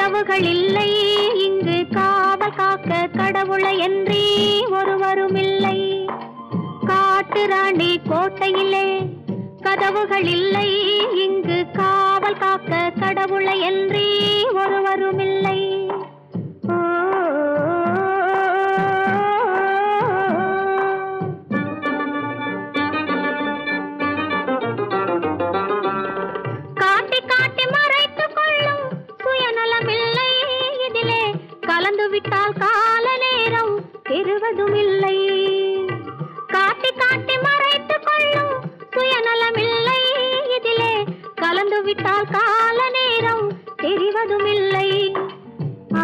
கதவுகள் இல்லை இங்கு காவல் காக்க கடவுளை என்றே ஒருவரும் இல்லை காட்டு ராணி கோட்டையிலே கதவுகள் இல்லை இங்கு காவல் காக்க கடவுளை என்றே ஒருவரும் இல்லை காட்டி காட்டி மறைத்துக் கொள்ளும் சுயநலமில்லை இதிலே கலந்து விட்டால் கால நேரம் பெறுவதும் இல்லை காட்டி காட்டி மறைத்துக் கொள்ளும் சுயநலமில்லை இதிலே கலந்து விட்டால் கால நேரம் தெரிவதும் இல்லை ஆ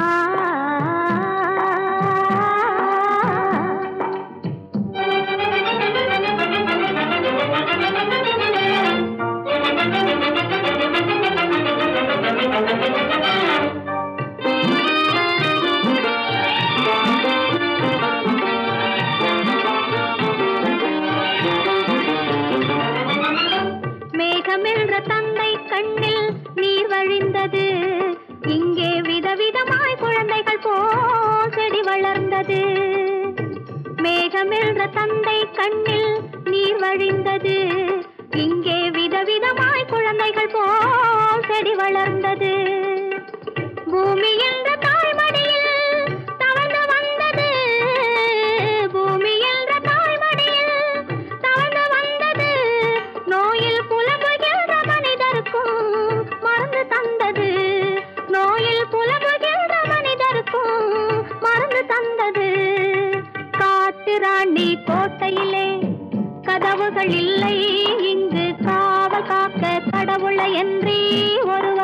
மேகமென்ற தந்தை கண்ணில் நீர் வழிந்தது இங்கே விதவிதமாய் குழந்தைகள் போல் செடி வளர்ந்தது மேகமென்ற தந்தை கண்ணில் நீர் வழிந்தது இங்கே விதவிதமாய் குழந்தைகள் போல் செடி வளர்ந்தது பூமி என்ற தாய்மடியில் தவழ்ந்து வந்தது பூமி என்ற தாய்மடியில் தவழ்ந்து வந்தது நோயில் புலம்புகின்ற மனிதருக்கும் மருந்து தந்தது நோயில் புலம்புகின்ற மனிதருக்கும் மருந்து தந்தது காட்டு ராணி கோட்டையிலே கதவுகள் இல்லை இங்கு காவல் காக்க கடவுளை என்றே ஒரு